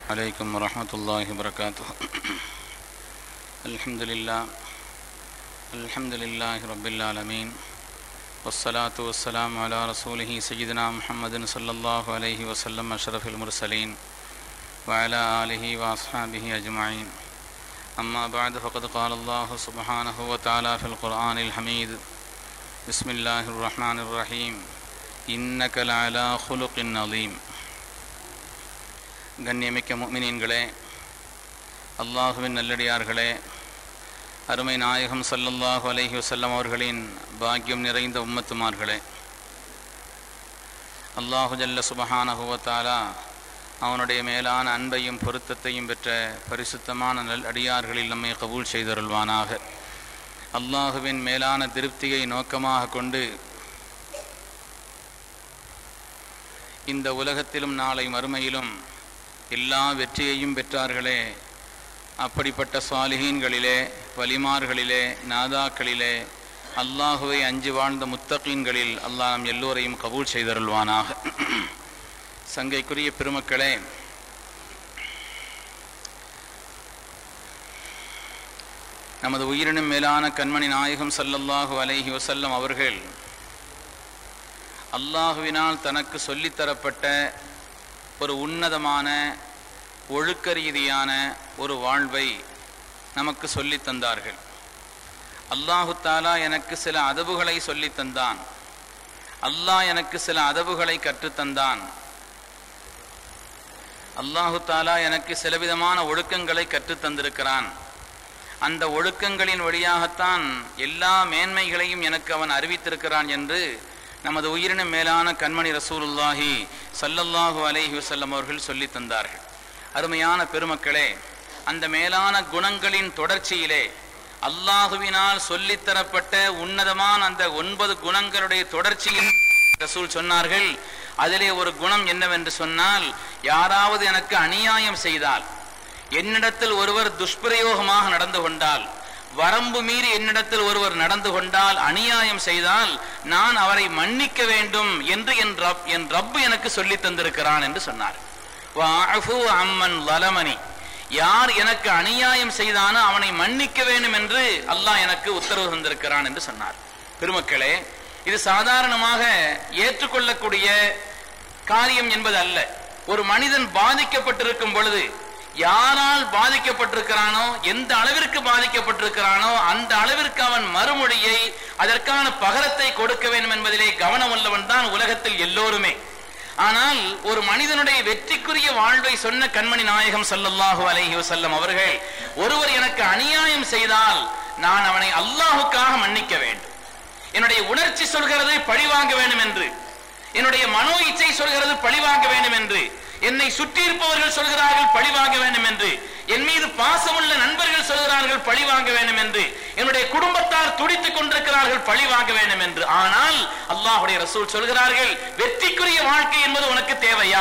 عليكم ورحمة الله وبركاته الحمد لله الحمد لله رب العالمين والصلاة والسلام على رسوله سيدنا محمد صلى الله عليه وسلم أشرف المرسلين وعلى آله وأصحابه أجمعين أما بعد فقد قال الله سبحانه وتعالى في القرآن الحميد بسم الله الرحمن الرحيم إنك لعلى خلق عظيم கண்ணியமிக்க முഅ்மினீன்களே அல்லாஹுவின் நல்லடியார்களே அருமை நாயகம் ஸல்லல்லாஹு அலைஹி வஸல்லம் அவர்களின் பாக்கியம் நிறைந்த உம்மத்துமார்களே அல்லாஹு ஜல்ல சுபஹானஹு வ தஆலா அவனுடைய மேலான அன்பையும் பொருத்தத்தையும் பெற்ற பரிசுத்தமான நல் அடியார்களில் நம்மை கபூல் செய்தருள்வானாக அல்லாஹுவின் மேலான திருப்தியை நோக்கமாக கொண்டு இந்த உலகத்திலும் நாளை மறுமையிலும் எல்லா வெற்றியையும் பெற்றார்களே அப்படிப்பட்ட சாலிஹீன்களிலே வலிமார்களிலே நாதாக்களிலே அல்லாஹுவை அஞ்சு வாழ்ந்த முத்தகீன்களில் அல்லாஹ் நம் எல்லோரையும் கபூல் செய்தருள்வானாக சங்கைக்குரிய பெருமக்களே நமது உயிரினும் மேலான கண்மணி நாயகம் ஸல்லல்லாஹு அலைஹி வஸல்லம் அவர்கள் அல்லாஹுவினால் தனக்கு சொல்லித்தரப்பட்ட ஒரு உன்னதமான ஒழுக்க ரீதியான ஒரு வாழ்வை நமக்கு சொல்லித் தந்தார்கள் அல்லாஹு தாலா எனக்கு சில அதவுகளை சொல்லித் தந்தான் அல்லாஹ் எனக்கு சில அதவுகளை கற்றுத்தந்தான் அல்லாஹு தாலா எனக்கு சிலவிதமான ஒழுக்கங்களை கற்றுத் தந்திருக்கிறான் அந்த ஒழுக்கங்களின் வழியாகத்தான் எல்லா மேன்மைகளையும் எனக்கு அவன் அறிவித்திருக்கிறான் என்று நமது உயிரினும் மேலான கண்மணி ரசூலுல்லாஹி சல்லல்லாஹு அலைஹி வஸல்லம் அவர்கள் சொல்லித் தந்தார்கள் அருமையான பெருமக்களே அந்த மேலான குணங்களின் தொடர்ச்சியிலே அல்லாஹுவினால் சொல்லித்தரப்பட்ட உன்னதமான அந்த ஒன்பது குணங்களுடைய தொடர்ச்சியில் ரசூல் சொன்னார்கள் அதிலே ஒரு குணம் என்னவென்று சொன்னால் யாராவது எனக்கு அநியாயம் செய்தால் என்னிடத்தில் ஒருவர் துஷ்பிரயோகமாக நடந்து கொண்டால் வரம்பு மீறி என்னிடத்தில் ஒருவர் நடந்து கொண்டால் அநியாயம் செய்தால் நான் அவரை மன்னிக்க வேண்டும் என்று என் ரப் என் ரப்பு எனக்கு சொல்லி தந்திருக்கிறான் என்று சொன்னார் அம்மன் லலமணி யார் எனக்கு அநியாயம் செய்தானோ அவனை மன்னிக்க வேண்டும் என்று அல்லாஹ் எனக்கு உத்தரவு தந்திருக்கிறான் என்று சொன்னார் பெருமக்களே இது சாதாரணமாக ஏற்றுக்கொள்ளக்கூடிய காரியம் என்பது அல்ல ஒரு மனிதன் பாதிக்கப்பட்டிருக்கும் பொழுது யாரால் பாதிக்கப்பட்டிருக்கிறானோ எந்த அளவிற்கு பாதிக்கப்பட்டிருக்கிறானோ அந்த அளவிற்கு அவன் மறுமொழியை அதற்கான பகரத்தை கொடுக்க வேண்டும் என்பதிலே கவனம் உள்ளவன் தான் உலகத்தில் எல்லோருமே ஆனால் ஒரு மனிதனுடைய வெற்றிக்குரிய வாழ்வை சொன்ன கண்மணி நாயகம் சல்லல்லாஹு அலைஹி வசல்லம் அவர்கள் ஒருவர் எனக்கு அநியாயம் செய்தால் நான் அவனை அல்லாஹுக்காக மன்னிக்க வேண்டும் என்னுடைய உணர்ச்சி சொல்கிறது பழிவாங்க வேண்டும் என்று என்னுடைய மனோ இச்சை சொல்கிறது பழிவாங்க வேண்டும் என்று என்னை சுற்றி இருப்பவர்கள் சொல்கிறார்கள் பழி வாங்க வேண்டும் என்று என் மீது பாசமுள்ள நண்பர்கள் சொல்கிறார்கள் பழி வாங்க வேண்டும் என்று என்னுடைய குடும்பத்தார் துடித்துக் கொண்டிருக்கிறார்கள் பழி வாங்க வேண்டும் என்று ஆனால் அல்லாஹுடைய ரசூல் சொல்கிறார்கள் வெற்றிக்குரிய வாழ்க்கை என்பது உனக்கு தேவையா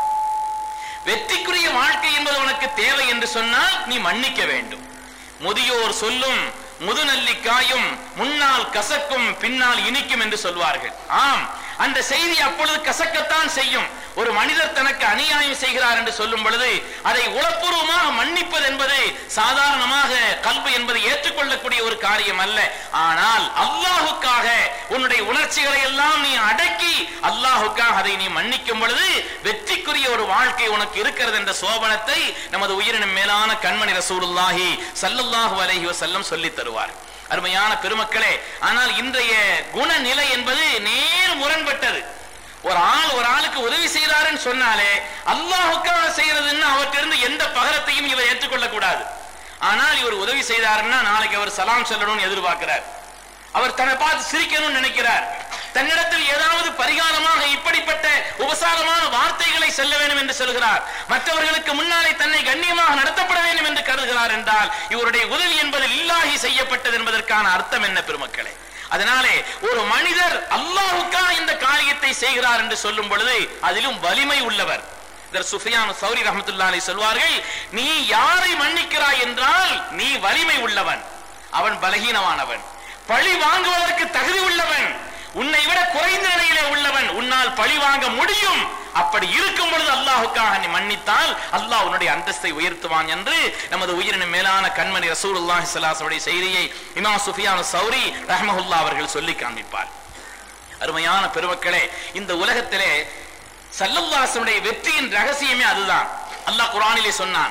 வெற்றிக்குரிய வாழ்க்கை என்பது உனக்கு தேவை என்று சொன்னால் நீ மன்னிக்க வேண்டும் முதியோர் சொல்லும் முதுநல்லிக்காயும் முன்னால் கசக்கும் பின்னால் இனிக்கும் என்று சொல்வார்கள் ஆம் அந்த செய்தி அப்பொழுது கசக்கத்தான் செய்யும் ஒரு மனிதர் தனக்கு அநியாயம் செய்கிறார் என்று சொல்லும் பொழுது அதை உளப்பூர்வமாக மன்னிப்பது என்பது சாதாரணமாக கல்வி என்பது ஏற்றுக்கொள்ளக்கூடிய ஒரு காரியம் அல்ல ஆனால் அல்லாஹுக்காக உன்னுடைய உணர்ச்சிகளை எல்லாம் நீ அடக்கி அல்லாஹுக்காக அதை நீ மன்னிக்கும் பொழுது வெற்றிக்குரிய ஒரு வாழ்க்கை உனக்கு இருக்கிறது என்ற சோபனத்தை நமது உயிரினும் மேலான கண்மணி ரசூலுல்லாஹி சல்லல்லாஹு அலைஹி வஸல்லம் சொல்லித் தருவார் அருமையான பெருமக்களே ஆனால் இன்றைய குணநிலை என்பது நேர் முரண்பட்டது ஒரு ஆள் ஒரு ஆளுக்கு உதவி செய்யறாருன்னு சொன்னாலே அல்லாஹுக்காக செய்யறதுன்னு அவற்றிலிருந்து எந்த பகரத்தையும் இவர் ஏற்றுக்கொள்ள கூடாது ஆனால் இவர் உதவி செய்தாருன்னா நாளைக்கு அவர் சலாம் சொல்லணும்னு எதிர்பார்க்கிறார் அவர் தன்னை பார்த்து சிரிக்கணும்னு நினைக்கிறார் தன்னிடத்தில் ஏதாவது பரிகாரமாக இப்படிப்பட்ட உபசாரமான வார்த்தைகளை செல்ல வேண்டும் என்று சொல்கிறார் மற்றவர்களுக்கு முன்னாலே தன்னை கண்ணியமாக நடத்தப்பட வேண்டும் என்று கருதுகிறார் என்றால் இவருடைய உதவி என்பதில் இல்லாகி செய்யப்பட்டது என்பதற்கான அர்த்தம் என்ன பெருமக்களே அதனாலே ஒரு மனிதர் அல்லாஹுக்காக இந்த காரியத்தை செய்கிறார் என்று சொல்லும் பொழுது அதிலும் வலிமை உள்ளவர் இதர் சுஃபியான் சௌரி ரஹமத்துல்லாலை சொல்வார்கள் நீ யாரை மன்னிக்கிறாய் என்றால் நீ வலிமை உள்ளவன் அவன் பலகீனமானவன் பழி வாங்குவதற்கு தகுதி உள்ளவன் உன்னை விட குறைந்த நிலையிலே உள்ளவன் உன்னால் பழி வாங்க முடியும் அப்படி இருக்கும் பொழுது அல்லாஹுக்காக நீ மன்னித்தால் அல்லாஹ் உன்னுடைய அந்தஸ்தை உயர்த்துவான் என்று நமது உயிரின மேலான கண்மணி ரசூலுல்லாஹி ஸல்லல்லாஹு செய்தியை இமாம் சுஃபியான் சௌரி ரஹ்மஹுல்லா அவர்கள் சொல்லி காண்பிப்பார் அருமையான பெருமக்களே இந்த உலகத்திலே சல்லல்லாஹுடைய வெற்றியின் ரகசியமே அதுதான் அல்லாஹ் குர்ஆனிலே சொன்னான்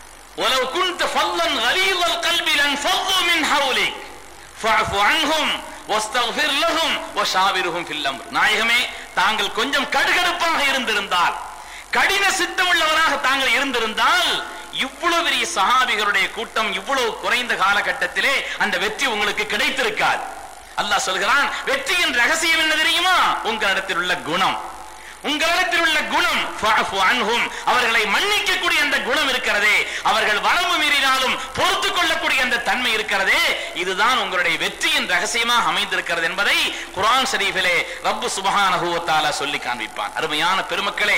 ولو كنت فظا غليظ القلب لانفضوا من حولك فاعف عنهم واستغفر لهم وشاورهم في الامر நாயகமே தாங்கள் கொஞ்சம் கடுகடுப்பாக இருந்திருந்தால் கடின சித்தமுள்ளவராக தாங்கள் இருந்திருந்தால் இவ்வளவு பெரிய சஹாபிகளுடைய கூட்டம் இவ்வளவு குறைந்த காலகட்டத்திலே அந்த வெற்றி உங்களுக்கு கிடைத்திருக்காது அல்லாஹ் சொல்கிறான் வெற்றியின் ரகசியம் என்ன தெரியுமா உங்களிடத்தில் உள்ள குணம் உங்களிடத்தில் உள்ள குணம் ஃபஅஃபு அன்ஹும் அவர்களை மன்னிக்கக்கூடிய அந்த குணம் இருக்கிறதே அவர்கள் வரம்பு மீறினாலும் பொறுத்து கொள்ளக்கூடிய அந்த தன்மை இருக்கிறதே இதுதான் உங்களுடைய வெற்றியின் ரகசியமாக அமைந்திருக்கிறது என்பதை குர்ஆன் ஷரீஃபிலே ரப்பு சுப்ஹானஹு வ தஆலா சொல்லி காண்பிப்பான் அருமையான பெருமக்களே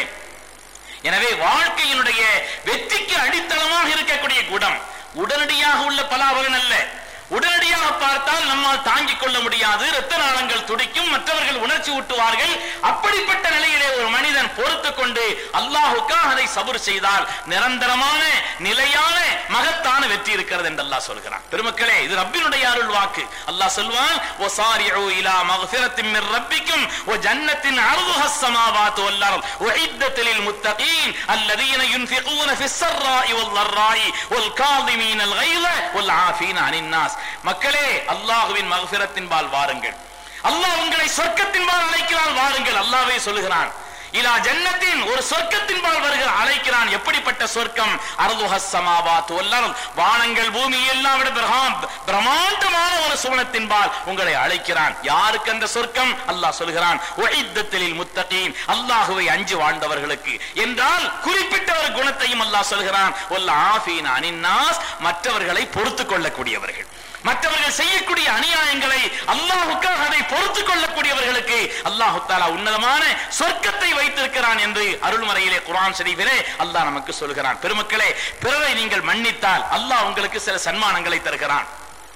எனவே வாழ்க்கையினுடைய வெற்றிக்கு அடித்தளமாக இருக்கக்கூடிய குணம் உடனடியாக உள்ள பலாபலன் அல்ல உடனடியாக பார்த்தால் நம்மால் தாங்கிக் கொள்ள முடியாது இரத்த நாளங்கள் துடிக்கும் மற்றவர்கள் உணர்ச்சி ஊட்டுவார்கள் அப்படிப்பட்ட நிலையிலே ஒரு மனிதன் பொறுத்து கொண்டு அல்லாஹுக்காக அதை சபுர் செய்தால் நிரந்தரமான நிலையான மகத்தான வெற்றி இருக்கிறது என்று அல்லாஹ் சொல்கிறான் பெருமக்களே இது ரப்பினுடைய அருள் வாக்கு அல்லாஹ் சொல்வான் وَسَارِعُوا إِلَى مَغْفِرَةٍ مِّن رَّبِّكُمْ وَجَنَّةٍ عَرْضُهَا السَّمَاوَاتُ وَالْأَرْضُ أُعِدَّتْ لِلْمُتَّقِينَ الَّذِينَ يُنفِقُونَ فِي السَّرَّاءِ وَالضَّرَّاءِ وَالْكَاظِمِينَ الْغَيْظَ وَالْعَافِينَ عَنِ النَّاسِ மக்களே அல்லாஹ்வின் மகஃபிரத்தின் பால் வாருங்கள் அல்லாஹ் உங்களை சொர்க்கத்தின் பால் அழைக்கிறான் வாருங்கள் அல்லாஹ்வே சொல்லுகிறான் இலா ஜன்னத்தின் ஒரு சொர்க்கத்தின் பால் வருகிற அழைக்கிறான் எப்படிப்பட்ட சொர்க்கம் அர்துஹஸ் சமாவாத் வல்லர் வானங்கள் பூமி எல்லாம் விட பிரகாம் பிரம்மாண்டமான ஒரு சுவனத்தின் பால் உங்களை அழைக்கிறான் யாருக்கு அந்த சொர்க்கம் அல்லாஹ் சொல்கிறான் உஇத்தத்தில் முத்தகீன் அல்லாஹுவை அஞ்சு வாழ்ந்தவர்களுக்கு என்றால் குறிப்பிட்ட ஒரு குணத்தையும் அல்லாஹ் சொல்கிறான் ஒல்ல ஆஃபீன் அனின்னாஸ் மற்றவர்களை பொறுத்துக் கொள்ளக்கூடியவர்கள் மற்றவர்கள் செய்யக்கூடிய அநியாயங்களை அல்லாஹுக்காக அதை பொறுத்துக் கொள்ளக்கூடியவர்களுக்கு அல்லாஹு தாலா உன்னதமான சொர்க்கத்தை வைத்திருக்கிறான் என்று அருள்மறையிலே குர்ஆன் ஷரீஃபிலே அல்லாஹ் நமக்கு சொல்கிறான் பெருமக்களே பிறரை நீங்கள் மன்னித்தால் அல்லாஹ் உங்களுக்கு சில சன்மானங்களை தருகிறான்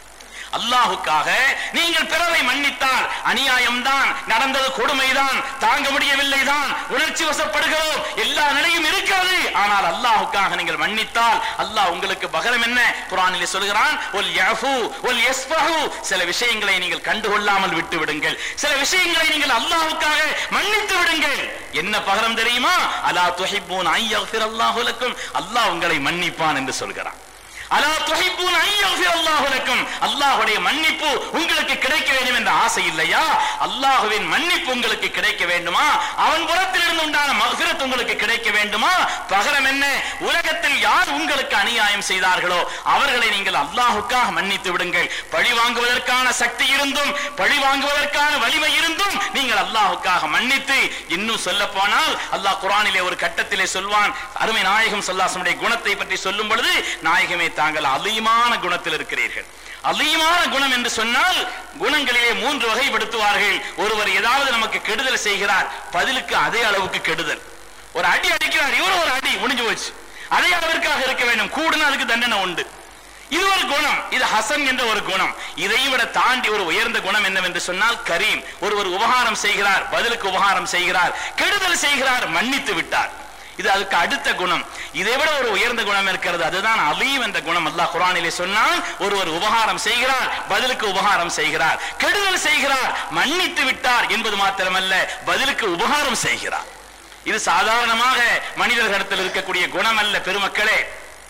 அல்லாஹுக்காக நீங்கள் பிறரை மன்னித்தால் அநியாயம்தான் நடந்தது கொடுமைதான் தாங்க முடியவில்லை தான் உணர்ச்சி வசப்படுகிறோம் எல்லா நிலையும் இருக்காது ஆனால் அல்லாஹுக்காக நீங்கள் மன்னித்தால் அல்லாஹ் உங்களுக்கு பகரம் என்ன குரானிலே சொல்கிறான் ஒல் யஃபு ஒல் யஸ்ஃபஹு சில விஷயங்களை நீங்கள் கண்டுகொள்ளாமல் விட்டு விடுங்கள் சில விஷயங்களை நீங்கள் அல்லாஹுக்காக மன்னித்து விடுங்கள் என்ன பகரம் தெரியுமா அலா துஹிப்பூன் ஐ யக்ஃபிரல்லாஹு லக்கும் அல்லாஹ் உங்களை மன்னிப்பான் என்று சொல்கிறான் அலா துஹிப்பூன் ஐ யக்ஃபிரல்லாஹு லக்கும் அல்லாஹ்வுடைய மன்னிப்பு உங்களுக்கு கிடைக்க வேண்டும் என்ற ஆசை இல்லையா அல்லாஹ்வின் மன்னிப்பு உங்களுக்கு கிடைக்க வேண்டுமா அவன் புறத்திலிருந்து உண்டான மக்ஃபிரத் உங்களுக்கு கிடைக்க வேண்டுமா பகரம் என்ன உலகத்தில் யார் உங்களுக்கு அநியாயம் செய்தார்களோ அவர்களை நீங்கள் அல்லாஹுக்காக மன்னித்து விடுங்கள் பழி வாங்குவதற்கான சக்தி இருந்தும் பழி வாங்குவதற்கான வலிமை இருந்தும் நீங்கள் அல்லாஹுக்காக மன்னித்து இன்னும் சொல்ல போனால் அல்லாஹ் குரானிலே ஒரு கட்டத்திலே சொல்வான் அருமை நாயகம் சொல்லாசமுடைய குணத்தை பற்றி சொல்லும் பொழுது நாயகமே தாங்கள் அலீமான குணத்தில் இருக்கிறீர்கள் அலீமான குணம் என்று சொன்னால் குணங்களிலே மூன்று வகைப்படுத்துவார்கள் ஒருவர் ஏதாவது நமக்கு கெடுதல் செய்கிறார் பதிலுக்கு அதே அளவுக்கு கெடுதல் ஒரு அடி அடிக்கிறார் இவரும் ஒரு அடி முடிஞ்சு போச்சு அதே அளவிற்காக இருக்க வேண்டும் கூடுனா அதுக்கு தண்டனை உண்டு இது ஒரு குணம் இது ஹசன் என்ற ஒரு குணம் இதை விட தாண்டி ஒரு உயர்ந்த குணம் என்னவென்று சொன்னால் கரீம் ஒருவர் உபகாரம் செய்கிறார் பதிலுக்கு உபகாரம் செய்கிறார் கெடுதல் செய்கிறார் மன்னித்து விட்டார் இது அதுக்கு அடுத்த குணம் இதை விட ஒரு உயர்ந்த குணம் இருக்கிறது அதுதான் அலீம் என்ற குணம் அல்லாஹ் குரானிலே சொன்னால் ஒருவர் உபகாரம் செய்கிறார் பதிலுக்கு உபகாரம் செய்கிறார் கெடுதல் செய்கிறார் மன்னித்து விட்டார் என்பது மாத்திரமல்ல பதிலுக்கு உபகாரம் செய்கிறார் இது சாதாரணமாக மனிதர்களிடத்தில் இருக்கக்கூடிய குணம் அல்ல பெருமக்களே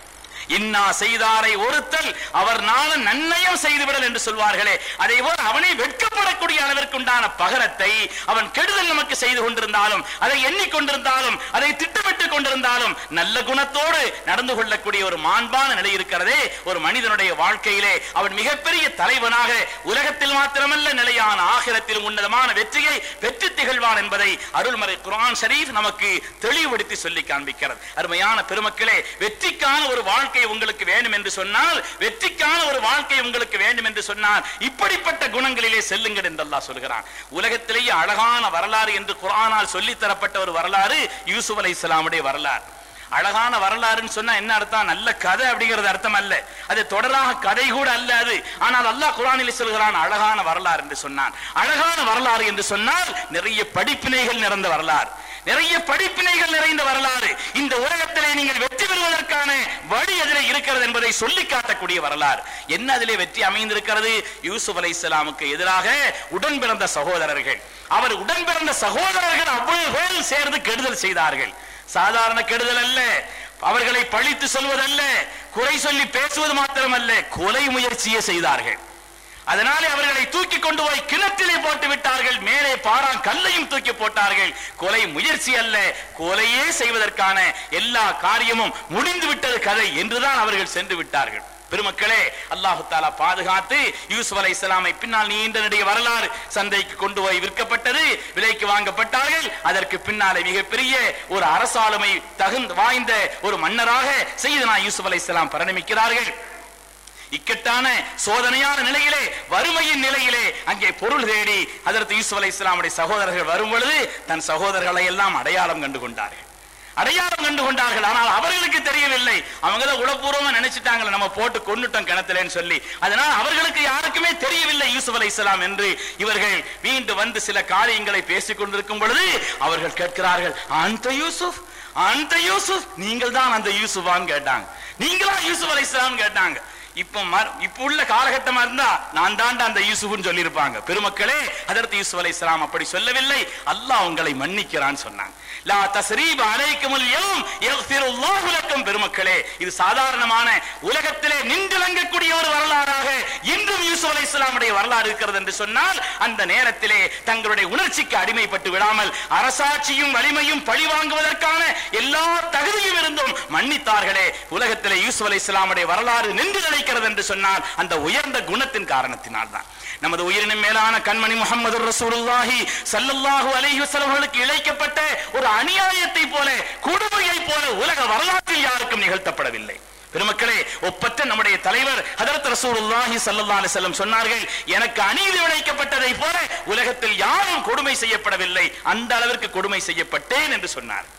இன்னா செய்தாரை ஒருத்தல் அவர் நாளும் நன்னயம் செய்துவிடல் என்று சொல்வார்களே அதே போல் அவனை வெட்கப்படக்கூடிய அளவிற்கு உண்டான பகரத்தை அவன் கெடுதல் நமக்கு செய்து கொண்டிருந்தாலும் அதை எண்ணிக்கொண்டிருந்தாலும் அதை திட்டமிட்டுக் கொண்டிருந்தாலும் நல்ல குணத்தோடு நடந்து கொள்ளக்கூடிய ஒரு மாண்பான நிலை இருக்கிறதே ஒரு மனிதனுடைய வாழ்க்கையிலே அவன் மிகப்பெரிய தலைவனாக உலகத்தில் மாத்திரமல்ல நிலையான ஆகிரத்திலும் உன்னதமான வெற்றியை வெற்றி திகழ்வான் என்பதை அருள்மறை குர்ஆன் ஷரீஃப் நமக்கு தெளிவுபடுத்தி சொல்லி காண்பிக்கிறது அருமையான பெருமக்களே வெற்றிக்கான ஒரு வாழ்க்கை உங்களுக்கு வேண்டும் என்று சொன்னால் வெற்றிக்கான ஒரு வாழ்க்கை உங்களுக்கு வேண்டும் என்று சொன்னால் இப்படிப்பட்ட குணங்களிலே செல்லுங்கள் என்று அல்லாஹ் சொல்கிறான் உலகத்திலேயே அழகான வரலாறு என்று குர்ஆனால் சொல்லித் தரப்பட்ட ஒரு வரலாறு யூசுப் அலைஹிஸ்ஸலாமுடைய வரலாறு அழகான வரலாறுன்னு சொன்னா என்ன அர்த்தம் நல்ல கதை அப்படிங்கிறது அர்த்தம் அல்ல அது தொடராக கதை கூட அல்ல அது ஆனால் அல்லாஹ் குரானில் சொல்கிறான் அழகான வரலாறு என்று சொன்னான் அழகான வரலாறு என்று சொன்னால் நிறைய படிப்பினைகள் நிறைந்த வரலாறு நிறைய படிப்பினைகள் நிறைந்த வரலாறு இந்த உலகத்திலே நீங்கள் வெற்றி பெறுவதற்கான வழி எதில் இருக்கிறது என்பதை சொல்லி காட்டக்கூடிய வரலாறு என்ன அதிலே வெற்றி அமைந்திருக்கிறது யூசுப் அலை இஸ்லாமுக்கு எதிராக உடன் பிறந்த சகோதரர்கள் அவர் உடன் பிறந்த சகோதரர்கள் அவ்வளவு பேரும் சேர்ந்து கெடுதல் செய்தார்கள் சாதாரண கெடுதல் அல்ல அவர்களை பழித்து சொல்வதல்ல குறை சொல்லி பேசுவது மாத்திரமல்ல கொலை முயற்சியே செய்தார்கள் அதனாலே அவர்களை தூக்கி கொண்டு போய் கிணற்றிலே போட்டு விட்டார்கள் மேலே பாறான் கல்லையும் தூக்கி போட்டார்கள் கொலை முயற்சி அல்ல கொலையே செய்வதற்கான எல்லா காரியமும் முடிந்து விட்டது கதை என்றுதான் அவர்கள் சென்று விட்டார்கள் பெருமக்களே அல்லாஹு தாலா பாதுகாத்து யூசுப் அலை இஸ்லாமை பின்னால் நீண்ட நெடிய வரலாறு சந்தைக்கு கொண்டு போய் விற்கப்பட்டது விலைக்கு வாங்கப்பட்டார்கள் அதற்கு பின்னாலே மிகப்பெரிய ஒரு அரசாளுமை தகுந்த வாய்ந்த ஒரு மன்னராக செய்தனா யூசுப் அலை இஸ்லாம் பரிணமிக்கிறார்கள் இக்கட்டான சோதனையான நிலையிலே வறுமையின் நிலையிலே அங்கே பொருள் தேடி அதற்கு யூசுப் அலை இஸ்லாமுடைய சகோதரர்கள் வரும் பொழுது தன் சகோதரர்களை எல்லாம் அடையாளம் கண்டு கொண்டார்கள் அடையாளம் கண்டு கொண்டார்கள் ஆனால் அவர்களுக்கு தெரியவில்லை அவங்க தான் உளப்பூர்வமா நினைச்சிட்டாங்க நம்ம போட்டு கொண்டுட்டோம் கிணத்துலன்னு சொல்லி அதனால் அவர்களுக்கு யாருக்குமே தெரியவில்லை யூசுப் அலை இஸ்லாம் என்று இவர்கள் மீண்டும் வந்து சில காரியங்களை பேசிக் கொண்டிருக்கும் பொழுது அவர்கள் கேட்கிறார்கள் அந்த யூசுப் அந்த யூசுப் நீங்கள் தான் அந்த யூசுஃபான்னு கேட்டாங்க நீங்களா யூசுப் அலை இஸ்லாம் கேட்டாங்க இப்ப மர்- இப்ப உள்ள காலகட்டமா இருந்தா நான் தாண்டா அந்த யூசுப்னு சொல்லியிருப்பாங்க பெருமக்களே அதற்கு யூசுப் அலை இஸ்லாம் அப்படி சொல்லவில்லை அல்லாஹ் உங்களை மன்னிக்கிறான்னு சொன்னாங்க லா தஸ்ரீப அலைக்குமுல் யௌம் யக்ஃபிருல்லாஹு லக்கும் பெருமக்களே இது சாதாரணமான உலகத்திலே நின்றுலங்கக்கூடிய ஒரு வரலாறாக இன்றும் யூசுப் அலை இஸ்லாமுடைய வரலாறு இருக்கிறது என்று சொன்னால் அந்த நேரத்திலே தங்களுடைய உணர்ச்சிக்கு அடிமைப்பட்டு விடாமல் அரசாட்சியும் வலிமையும் பழி வாங்குவதற்கான எல்லா தகுதியும் இருந்தும் மன்னித்தார்களே உலகத்திலே யூசுப் அலை இஸ்லாமுடைய வரலாறு நின்று நிலைக்கிறது என்று சொன்னால் அந்த உயர்ந்த குணத்தின் காரணத்தினால் தான் நமது உயிரினும் மேலான கண்மணி முகமது ரசூலுல்லாஹி ஸல்லல்லாஹு அலைஹி வஸல்லம் அவர்களுக்கு இழைக்கப்பட்ட ஒரு அநியாயத்தை போல கொடுமையை போல உலக வரலாற்றில் யாருக்கும் நிகழ்த்தப்படவில்லை பெருமக்களே ஒப்பற்ற நம்முடைய தலைவர் ஹதரத் ரசூலுல்லாஹி ஸல்லல்லாஹு அலைஹி வஸல்லம் சொன்னார்கள் எனக்கு அநீதி இழைக்கப்பட்டதை போல உலகத்தில் யாரும் கொடுமை செய்யப்படவில்லை அந்த அளவிற்கு கொடுமை செய்யப்பட்டேன் என்று சொன்னார்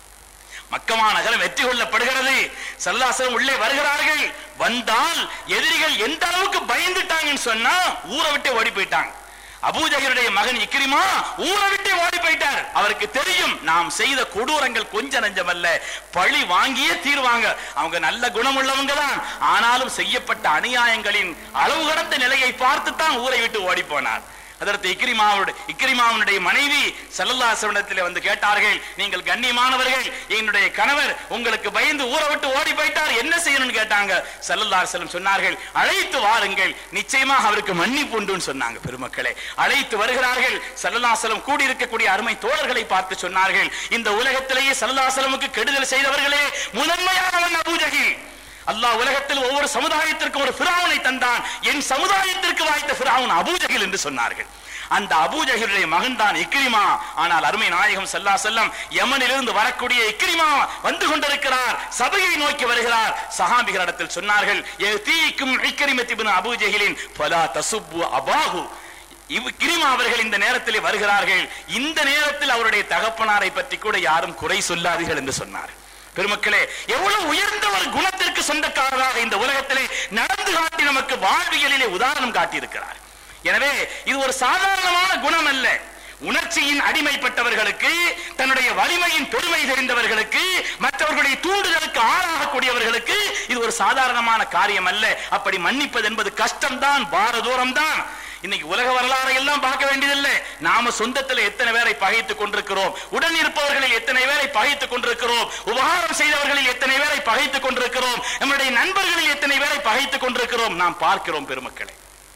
மக்கமா நகரம் வெற்றி கொள்ளப்படுகிறது சல்லாசலம் உள்ளே வருகிறார்கள் வந்தால் எதிரிகள் எந்த அளவுக்கு பயந்துட்டாங்கன்னு சொன்னா ஊரை விட்டு ஓடி போயிட்டாங்க அபூஜகருடைய மகன் இக்ரிமா ஊரை விட்டு ஓடி போயிட்டார் அவருக்கு தெரியும் நாம் செய்த கொடூரங்கள் கொஞ்ச நஞ்சமல்ல பழி வாங்கியே தீர்வாங்க அவங்க நல்ல குணமுள்ளவங்க தான் ஆனாலும் செய்யப்பட்ட அநியாயங்களின் அளவு கடந்த நிலையை பார்த்து தான் ஊரை விட்டு ஓடி போனார் அதற்கு இக்ரிமாவுடைய இக்ரிமாவுடைய மனைவி சல்லல்லாசவனத்தில் வந்து கேட்டார்கள் நீங்கள் கண்ணியமானவர்கள் என்னுடைய கணவர் உங்களுக்கு பயந்து ஊரை விட்டு ஓடி போயிட்டார் என்ன செய்யணும்னு கேட்டாங்க சல்லல்லாசலம் சொன்னார்கள் அழைத்து வாருங்கள் நிச்சயமாக அவருக்கு மன்னிப்பு உண்டுன்னு சொன்னாங்க பெருமக்களே அழைத்து வருகிறார்கள் சல்லல்லாசலம் கூடி இருக்கக்கூடிய அருமை தோழர்களை பார்த்து சொன்னார்கள் இந்த உலகத்திலேயே சல்லல்லாசலமுக்கு கெடுதல் செய்தவர்களே முதன்மையானவன் அபூஜகில் அல்லாஹ் உலகத்தில் ஒவ்வொரு சமுதாயத்திற்கும் ஒரு பிராவனை தந்தான் என் சமுதாயத்திற்கு வாய்த்த பிராவன் அபூஜகில் என்று சொன்னார்கள் அந்த அபூஜகிலுடைய மகன் தான் இக்ரிமா ஆனால் அருமை நாயகம் சல்லா செல்லம் யமனிலிருந்து வரக்கூடிய இக்ரிமா வந்து கொண்டிருக்கிறார் சபையை நோக்கி வருகிறார் சஹாபிகளிடத்தில் சொன்னார்கள் தீக்கும் இக்ரிமத்திபின் அபூஜகிலின் பலா தசுப்பு அபாகு இவ் கிரிமா அவர்கள் இந்த நேரத்தில் வருகிறார்கள் இந்த நேரத்தில் அவருடைய தகப்பனாரை பற்றி கூட யாரும் குறை சொல்லாதீர்கள் என்று சொன்னார் பெருமக்களே எவ்வளவு உயர்ந்த ஒரு குணத்திற்கு சொந்தக்காரராக இந்த உலகத்திலே நடந்து காட்டி நமக்கு வாழ்வியலிலே உதாரணம் காட்டியிருக்கிறார் எனவே இது ஒரு சாதாரணமான குணம் அல்ல உணர்ச்சியின் அடிமைப்பட்டவர்களுக்கு தன்னுடைய வலிமையின் பெருமை தெரிந்தவர்களுக்கு மற்றவர்களுடைய தூண்டுதலுக்கு ஆளாகக்கூடியவர்களுக்கு இது ஒரு சாதாரணமான காரியம் அல்ல அப்படி மன்னிப்பது என்பது கஷ்டம்தான் பாரதூரம் தான் இன்னைக்கு உலக வரலாறை எல்லாம் பார்க்க வேண்டியதில்லை நாம சொந்தத்துல எத்தனை பேரை பகைத்துக் கொண்டிருக்கிறோம் உடன் இருப்பவர்களில் எத்தனை பேரை பகைத்துக் கொண்டிருக்கிறோம் உபகாரம் செய்தவர்களில் எத்தனை பேரை பகைத்துக் கொண்டிருக்கிறோம் நம்முடைய நண்பர்களில் எத்தனை பேரை பகைத்துக் கொண்டிருக்கிறோம் நாம் பார்க்கிறோம் பெருமக்களே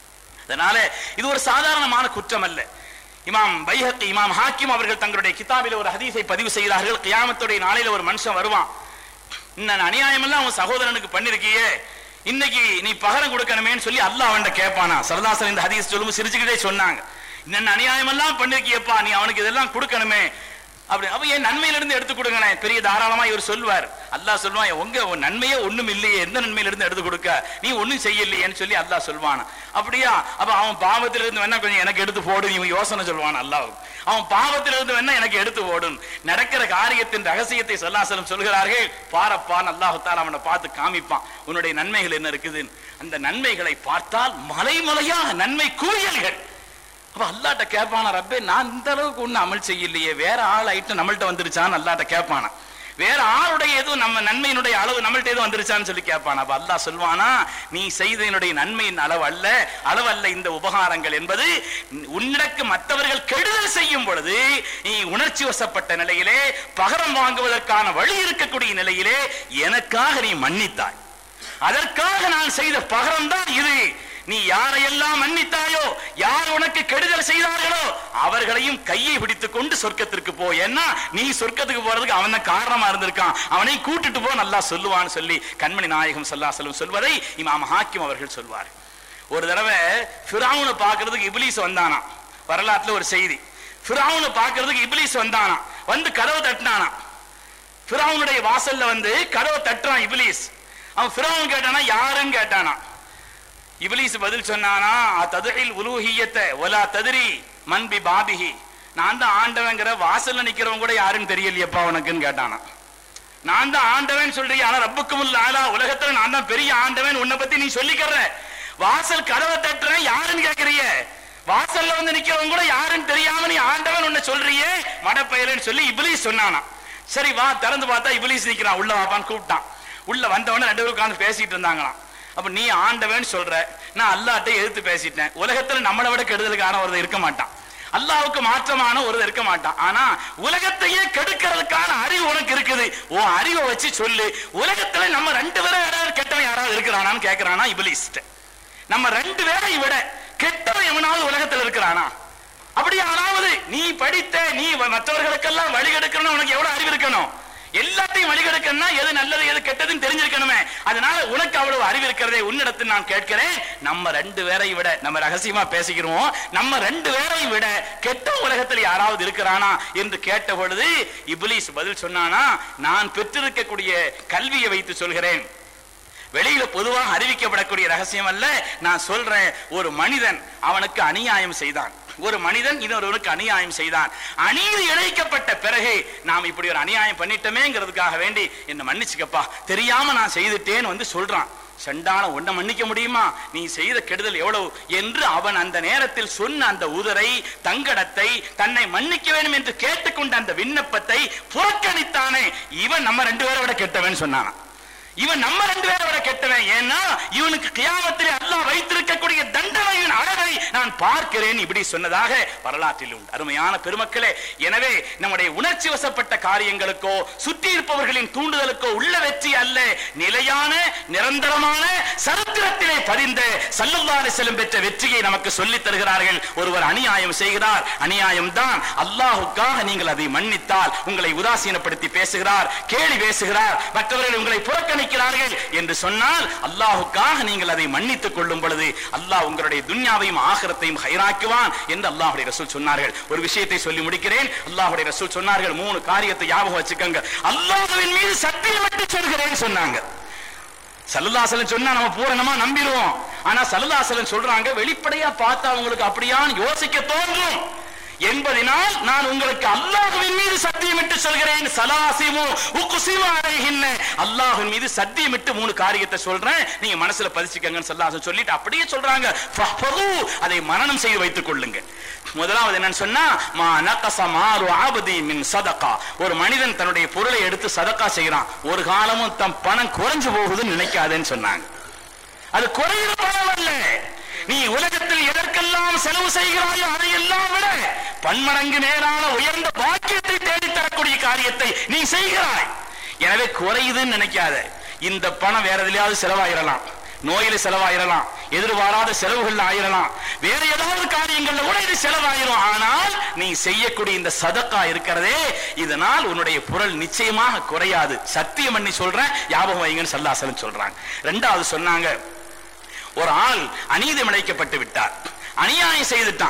அதனால இது ஒரு சாதாரணமான குற்றம் அல்ல இமாம் பைஹத்தி இமாம் ஹாக்கிம் அவர்கள் தங்களுடைய கிதாபில ஒரு ஹதீஸை பதிவு செய்கிறார்கள் கியாமத்துடைய நாளையில ஒரு மனுஷன் வருவான் இந்த அநியாயம் எல்லாம் அவன் சகோதரனுக்கு பண்ணிருக்கியே இன்னைக்கு நீ பகரம் கொடுக்கணுமேன்னு சொல்லி அல்லாஹ் அவன்கிட்ட கேட்பானா சரதாசன் இந்த ஹதீஸ் சொல்லும்போது சிரிச்சுக்கிட்டே சொன்னாங்க இந்த அநியாயம் எல்லாம் பண்ணிருக்கியப்பா நீ அவனுக்கு இதெல்லாம் கொடுக்கணுமே அப்படி அப்ப என் நன்மையில இருந்து எடுத்து கொடுங்கண்ணே பெரிய தாராளமா இவர் சொல்வார் அல்லாஹ் சொல்லுவான் உங்க உன் நன்மையே ஒண்ணும் இல்லையே எந்த நன்மையில இருந்து எடுத்து கொடுக்க நீ ஒண்ணும் செய்யலையேன்னு சொல்லி அல்லாஹ் சொல்வான் அப்படியா அப்ப அவன் பாவத்தில இருந்து வேணா கொஞ்சம் எனக்கு எடுத்து போடு இவன் யோசனை சொல்லுவான் அல்லாஹ் அவன் பாவத்தில இருந்து வேணா எனக்கு எடுத்து போடும் நடக்கிற காரியத்தின் ரகசியத்தை சொல்லாசலம் சொல்கிறார்கள் பாரப்பான் அல்லாஹால அவனை பார்த்து காமிப்பான் உன்னுடைய நன்மைகள் என்ன இருக்குதுன்னு அந்த நன்மைகளை பார்த்தால் மலைமலையாக நன்மை கூறியல்கள் அப்ப அல்லாட்ட கேட்பானா ரப்பே நான் இந்த அளவுக்கு ஒண்ணு அமல் செய்யலையே வேற ஆள் ஐட்டம் நம்மள்ட்ட வந்துருச்சான்னு அல்லாட்ட கேட்பானா வேற ஆளுடைய எதுவும் நம்ம நன்மையினுடைய அளவு நம்மள்ட்ட எதுவும் வந்துருச்சான்னு சொல்லி கேட்பானா அப்ப அல்லாஹ் சொல்வானா நீ செய்தனுடைய நன்மையின் அளவு அல்ல அளவல்ல இந்த உபகாரங்கள் என்பது உன்னிடக்கு மற்றவர்கள் கெடுதல் செய்யும் பொழுது நீ உணர்ச்சி வசப்பட்ட நிலையிலே பகரம் வாங்குவதற்கான வழி இருக்கக்கூடிய நிலையிலே எனக்காக நீ மன்னித்தாய் அதற்காக நான் செய்த பகரம் தான் இது நீ யாரையெல்லாம் மன்னித்தாயோ யார் உனக்கு கெடுதல் செய்தார்களோ அவர்களையும் கையை பிடித்துக் கொண்டு சொர்க்கத்திற்கு போ ஏன்னா நீ சொர்க்கத்துக்கு போறதுக்கு அவன் தான் காரணமா இருந்திருக்கான் அவனை கூட்டிட்டு போ நல்லா சொல்லுவான்னு சொல்லி கண்மணி நாயகம் சல்லா செல்லும் சொல்வதை இமாம் ஹாக்கிம் அவர்கள் சொல்வார் ஒரு தடவை ஃபிரௌனை பார்க்கிறதுக்கு இப்லீஸ் வந்தானா வரலாற்றுல ஒரு செய்தி ஃபிரௌனை பார்க்கிறதுக்கு இப்லீஸ் வந்தானா வந்து கதவை தட்டினானா ஃபிரௌனுடைய வாசல்ல வந்து கதவை தட்டுறான் இப்லீஸ் அவன் ஃபிரௌன் கேட்டானா யாருன்னு கேட்டானா இப்லீஸ் பதில் சொன்னானா ததுகில் உலூஹியத்தை ஒலா ததிரி மன்பி பாபிஹி நான் தான் ஆண்டவங்கிற வாசல்ல நிக்கிறவன் கூட யாருன்னு தெரியலையப்பா உனக்குன்னு கேட்டானா நான் தான் ஆண்டவன் சொல்றீங்க ஆனா ரப்புக்கும் ஆலா உலகத்துல நான் தான் பெரிய ஆண்டவன் உன்னை பத்தி நீ சொல்லிக்கிற வாசல் கதவை தட்டுறேன் யாருன்னு கேக்குறிய வாசல்ல வந்து நிக்கிறவங்க கூட யாருன்னு தெரியாம நீ ஆண்டவன் உன்னை சொல்றியே மடப்பயலன்னு சொல்லி இப்லீஸ் சொன்னானா சரி வா திறந்து பார்த்தா இப்லீஸ் நிக்கிறான் உள்ள வாப்பான்னு கூப்பிட்டான் உள்ள வந்தவன ரெண்டு பேரும் உட்கார்ந்து பேசிட்டு இருந்தாங்களாம் அப்ப நீ ஆண்டவன் சொல்ற நான் அல்லாட்ட எதிர்த்து பேசிட்டேன் உலகத்துல நம்மளை விட கெடுதலுக்கான ஒருத்தர் இருக்க மாட்டான் அல்லாவுக்கு மாற்றமான ஒருத்தர் இருக்க மாட்டான் ஆனா உலகத்தையே கெடுக்கிறதுக்கான அறிவு உனக்கு இருக்குது உன் அறிவை வச்சு சொல்லு உலகத்துல நம்ம ரெண்டு பேரும் யாராவது கெட்டவன் யாராவது இருக்கிறானான்னு கேக்குறானா இபிலிஸ்ட் நம்ம ரெண்டு பேரை விட கெட்டவன் எவனாவது உலகத்துல இருக்கிறானா அப்படி யாராவது நீ படித்த நீ மற்றவர்களுக்கெல்லாம் வழிகெடுக்கணும் உனக்கு எவ்வளவு அறிவு இருக்கணும் எல்லாத்தையும் வழிகெடுக்கணும்னா எது நல்லது எது கெட்டதுன்னு தெரிஞ்சிருக்கணுமே அதனால உனக்கு அவ்வளவு அறிவு இருக்கிறதே உன்னிடத்தில் நான் கேட்கிறேன் நம்ம ரெண்டு பேரை விட நம்ம ரகசியமா பேசிக்கிறோம் நம்ம ரெண்டு பேரை விட கெட்ட உலகத்தில் யாராவது இருக்கிறானா என்று கேட்ட பொழுது இப்லீஸ் பதில் சொன்னானா நான் பெற்றிருக்கக்கூடிய கல்வியை வைத்து சொல்கிறேன் வெளியில பொதுவாக அறிவிக்கப்படக்கூடிய ரகசியம் அல்ல நான் சொல்றேன் ஒரு மனிதன் அவனுக்கு அநியாயம் செய்தான் ஒரு மனிதன் இன்னொருவனுக்கு அநியாயம் செய்தான் அநீதி இழைக்கப்பட்ட பிறகு நாம் இப்படி ஒரு அநியாயம் பண்ணிட்டோமேங்கிறதுக்காக வேண்டி என்ன மன்னிச்சுக்கப்பா தெரியாம நான் செய்துட்டேன்னு வந்து சொல்றான் சண்டான ஒன்ன மன்னிக்க முடியுமா நீ செய்த கெடுதல் எவ்வளவு என்று அவன் அந்த நேரத்தில் சொன்ன அந்த உதரை தங்கடத்தை தன்னை மன்னிக்க வேண்டும் என்று கேட்டுக்கொண்ட அந்த விண்ணப்பத்தை புறக்கணித்தானே இவன் நம்ம ரெண்டு பேரை விட கெட்டவன் சொன்னானா இவன் நம்ம ரெண்டு பேரை விட கெட்டவன் ஏன்னா இவனுக்கு கியாமத்திலே அல்லாஹ் வைத்திருக்கக்கூடிய தண்டனையின் அளவை நான் பார்க்கிறேன் இப்படி சொன்னதாக வரலாற்றில் உண்டு அருமையான பெருமக்களே எனவே நம்முடைய உணர்ச்சி வசப்பட்ட காரியங்களுக்கோ சுற்றி இருப்பவர்களின் தூண்டுதலுக்கோ உள்ள வெற்றி அல்ல நிலையான நிரந்தரமான சரித்திரத்திலே பதிந்த சல்லல்லாஹு செல்லும் பெற்ற வெற்றியை நமக்கு சொல்லித் தருகிறார்கள் ஒருவர் அநியாயம் செய்கிறார் அநியாயம் தான் அல்லாஹுக்காக நீங்கள் அதை மன்னித்தால் உங்களை உதாசீனப்படுத்தி பேசுகிறார் கேலி பேசுகிறார் மற்றவர்கள் உங்களை புறக்கணிக்கிறார்கள் என்று சொன்னால் அல்லாஹுக்காக நீங்கள் அதை மன்னித்துக் கொள்ளும் பொழுது அல்லாஹ் உங்களுடைய துன்யாவையும் ஆகிரத்தையும் ஹைராக்குவான் என்று அல்லாஹுடைய ரசூல் சொன்னார்கள் ஒரு விஷயத்தை சொல்லி முடிக்கிறேன் அல்லாஹுடைய ரசூல் சொன்னார்கள் மூணு காரியத்தை ஞாபகம் வச்சுக்கோங்க அல்லாஹுவின் மீது சத்தியமிட்டு சொல்கிறேன் சொன்னாங்க சல்லுல்லாசலன் சொன்னா நம்ம பூரணமா நம்பிடுவோம் ஆனா சல்லுல்லாசலன் சொல்றாங்க வெளிப்படையா பார்த்தா உங்களுக்கு அப்படியான்னு யோசிக்க தோன்றும் என்பதனால் நான் உங்களுக்கு அல்லாஹுவின் மீது சத்தியமிட்டு சொல்கிறேன் சலாசிமு உக்குசிமு அலைஹின்ன அல்லாஹ்வின் மீது சத்தியமிட்டு மூணு காரியத்தை சொல்றேன் நீங்க மனசுல பதிச்சுக்கங்கன்னு சல்லாஹ் சொல்லிட்டு அப்படியே சொல்றாங்க ஃபஹ்ஃபது, அதை மனனம் செய்து வைத்துக் கொள்ளுங்க முதலாவது என்னன்னு சொன்னா மா நகச மாரு ஆபதி மின் சதகா ஒரு மனிதன் தன்னுடைய பொருளை எடுத்து சதக்கா செய்யறான் ஒரு காலமும் தம் பணம் குறைஞ்சு போகுதுன்னு நினைக்காதேன்னு சொன்னாங்க அது குறையிற பணம் அல்ல நீ உலகத்தில் எதற்கெல்லாம் செலவு செய்கிறாயோ அதையெல்லாம் விட பன்மடங்கு மேலான உயர்ந்த பாக்கியத்தை தேடித் தரக்கூடிய காரியத்தை நீ செய்கிறாய் எனவே குறையுதுன்னு நினைக்காத இந்த பணம் வேற எதுலயாவது செலவாயிரலாம் நோயில செலவாயிரலாம் எதிர்பாராத செலவுகள் ஆயிரலாம் வேற ஏதாவது காரியங்கள்ல கூட இது செலவாயிரும் ஆனால் நீ செய்யக்கூடிய இந்த சதக்கா இருக்கிறதே இதனால் உன்னுடைய பொருள் நிச்சயமாக குறையாது சத்தியம் பண்ணி சொல்றேன் ஞாபகம் வைங்கன்னு சல்லாசலம் சொல்றாங்க ரெண்டாவது சொன்னாங்க ஒரு ஆள் அநீதம் இழைக்கப்பட்டு விட்டார் அநியாயம் செய்துட்டான்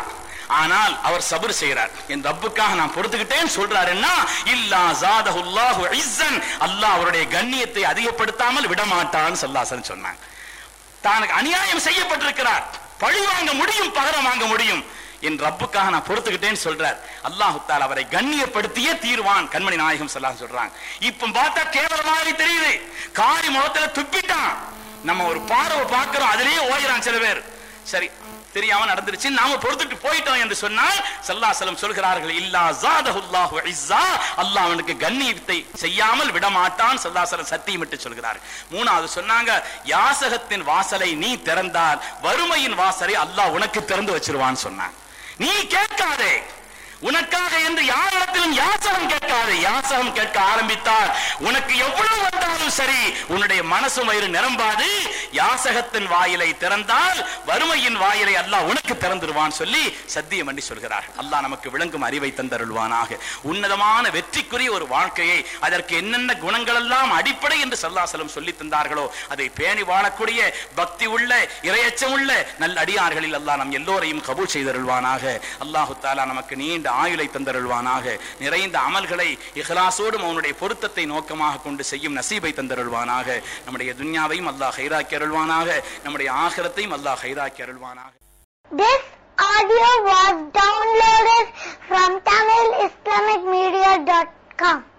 ஆனால் அவர் சபர் செய்கிறார் என் ரப்புக்காக நான் பொறுத்துக்கிட்டேன்னு சொல்றாருன்னா இல்லா ஜாதஹுல்லாஹு இஸ்ஸன் அல்லாஹ் அவருடைய கண்ணியத்தை அதிகப்படுத்தாமல் விடமாட்டான்னு சொல்லாசன் சொன்னாங்க தனக்கு அநியாயம் செய்யப்பட்டிருக்கிறார் பழி வாங்க முடியும் பகரம் வாங்க முடியும் என் ரப்புக்காக நான் பொறுத்துக்கிட்டேன்னு சொல்றார் அல்லாஹு தால் அவரை கண்ணியப்படுத்தியே தீர்வான் கண்மணி நாயகம் சொல்லாஹ் சொல்றாங்க இப்ப பார்த்தா கேவலமாக தெரியுது காரி முகத்துல துப்பிட்டான் நம்ம ஒரு பார்வை பார்க்கிறோம் அதிலேயே ஓயிறான் சில பேர் சரி தெரியாம நடந்துருச்சு நாம பொறுத்துட்டு போயிட்டோம் என்று சொன்னால் சல்லாசலம் சொல்கிறார்கள் இல்லா ஜாதஹுல்லாஹு இஸ்ஸா அல்லாஹ் அவனுக்கு கண்ணியத்தை செய்யாமல் விடமாட்டான் சல்லாசலம் சத்தியமிட்டு சொல்கிறார் மூணாவது சொன்னாங்க யாசகத்தின் வாசலை நீ திறந்தால் வறுமையின் வாசலை அல்லாஹ் உனக்கு திறந்து வச்சிருவான்னு சொன்னான் நீ கேட்காதே உனக்காக என்று யாரிடத்திலும் யாசகம் கேட்காதே யாசகம் கேட்க ஆரம்பித்தால் உனக்கு எவ்வளவு வந்தாலும் சரி உன்னுடைய மனசு வயிறு நிரம்பாது யாசகத்தின் வாயிலை திறந்தால் வறுமையின் வாயிலை அல்லாஹ் உனக்கு திறந்துருவான் சொல்லி சத்தியம் பண்ணி சொல்கிறார் அல்லாஹ் நமக்கு விளங்கும் அறிவை தந்தருள்வானாக உன்னதமான வெற்றிக்குரிய ஒரு வாழ்க்கையை அதற்கு என்னென்ன குணங்கள் எல்லாம் அடிப்படை என்று சல்லாசலம் சொல்லி தந்தார்களோ அதை பேணி வாழக்கூடிய பக்தி உள்ள இரையச்சம் உள்ள நல்ல அடியார்களில் அல்லாஹ் நம் எல்லோரையும் கபூல் செய்தருள்வானாக அல்லாஹு தாலா நமக்கு நீண்ட ஆயுளை தந்தருள்வானாக நிறைந்த அமல்களை இஹ்லாசோடும் அவனுடைய பொருத்தத்தை நோக்கமாக கொண்டு செய்யும் நசீபை தந்தருள்வானாக நம்முடைய துன்யாவையும் அல்லாஹ் ஹைராக்கி அருள்வானாக நம்முடைய ஆகிரத்தையும் அல்லாஹ் ஹைராக்கி அருள்வானாக This audio was downloaded from TamilIslamicMedia.com.